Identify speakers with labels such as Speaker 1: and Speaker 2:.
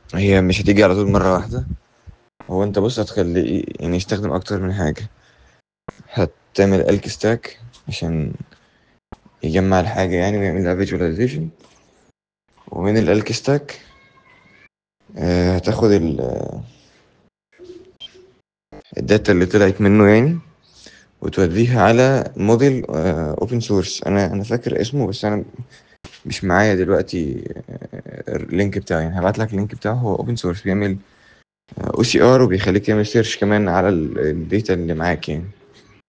Speaker 1: هي مش هتيجي على طول مرة واحدة هو انت بص هتخليه يعني يستخدم اكتر من حاجة هتعمل الك ستاك عشان يجمع الحاجة يعني ويعمل لها visualization ومن الالك ستاك آه، هتاخد ال الداتا اللي طلعت منه يعني وتوديها على موديل اوبن سورس انا انا فاكر اسمه بس انا مش معايا دلوقتي آه، اللينك بتاعه يعني هبعت لك اللينك بتاعه هو اوبن سورس بيعمل او سي ار وبيخليك تعمل سيرش كمان على الداتا اللي معاك يعني